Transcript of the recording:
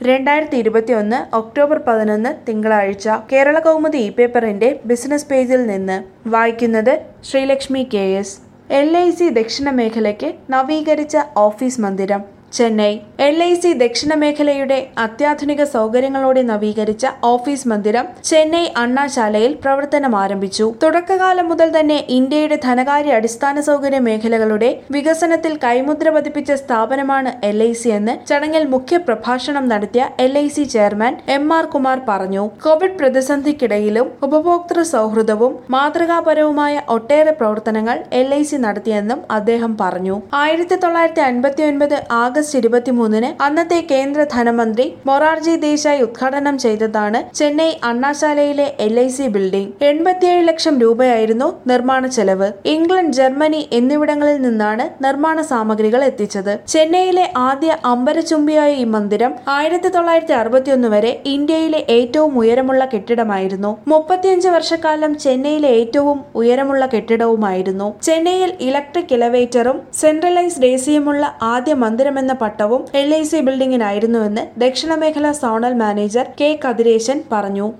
രണ്ടായിരത്തി ഇരുപത്തിയൊന്ന് ഒക്ടോബർ പതിനൊന്ന് തിങ്കളാഴ്ച കേരള കൗമുദി ഇ പേപ്പറിന്റെ ബിസിനസ് പേജിൽ നിന്ന് വായിക്കുന്നത് Sreelakshmi K S L I C ദക്ഷിണ മേഖലയ്ക്ക് നവീകരിച്ച ഓഫീസ് മന്ദിരം ചെന്നൈ എൽ ഐ സി ദക്ഷിണ മേഖലയുടെ അത്യാധുനിക സൗകര്യങ്ങളോടെ നവീകരിച്ച ഓഫീസ് മന്ദിരം ചെന്നൈ അണ്ണാശാലയിൽ പ്രവർത്തനം ആരംഭിച്ചു തുടക്കകാലം മുതൽ തന്നെ ഇന്ത്യയുടെ ധനകാര്യ അടിസ്ഥാന സൗകര്യ മേഖലകളുടെ വികസനത്തിൽ കൈമുദ്ര പതിപ്പിച്ച സ്ഥാപനമാണ് എൽ ഐ സി എന്ന് ചടങ്ങിൽ മുഖ്യ പ്രഭാഷണം നടത്തിയ L I C chairman M R Kumar പറഞ്ഞു കോവിഡ് പ്രതിസന്ധിക്കിടയിലും ഉപഭോക്തൃ സൗഹൃദവും മാതൃകാപരവുമായ ഒട്ടേറെ പ്രവർത്തനങ്ങൾ എൽ ഐ സി നടത്തിയെന്നും അദ്ദേഹം പറഞ്ഞു ആയിരത്തി തൊള്ളായിരത്തി അൻപത്തി ഒൻപത് ആഗസ്റ്റ് ഇരുപത്തിമൂന്നിന് അന്നത്തെ കേന്ദ്ര ധനമന്ത്രി മൊറാർജി ദേശായി ഉദ്ഘാടനം ചെയ്തതാണ് ചെന്നൈ അണ്ണാശാലയിലെ എൽ ഐ സി ബിൽഡിംഗ് എൺപത്തിയേഴ് ലക്ഷം രൂപയായിരുന്നു നിർമ്മാണ ചെലവ് ഇംഗ്ലണ്ട് ജർമ്മനി എന്നിവിടങ്ങളിൽ നിന്നാണ് നിർമ്മാണ സാമഗ്രികൾ എത്തിച്ചത് ചെന്നൈയിലെ ആദ്യ അമ്പരചുംബിയായ ഈ മന്ദിരം ആയിരത്തി തൊള്ളായിരത്തി അറുപത്തിയൊന്ന് വരെ ഇന്ത്യയിലെ ഏറ്റവും ഉയരമുള്ള കെട്ടിടമായിരുന്നു മുപ്പത്തിയഞ്ച് വർഷക്കാലം ചെന്നൈയിലെ ഏറ്റവും ഉയരമുള്ള കെട്ടിടവുമായിരുന്നു ചെന്നൈയിൽ ഇലക്ട്രിക് ഇലവേറ്ററും സെൻട്രലൈസ്ഡ് എ സിയുമുള്ള ആദ്യ മന്ദിരമെന്ന പട്ടവും എൽ ഐ സി ബിൽഡിംഗിനായിരുന്നുവെന്ന് ദക്ഷിണ മേഖല സോണൽ മാനേജർ കെ കതിരേശൻ പറഞ്ഞു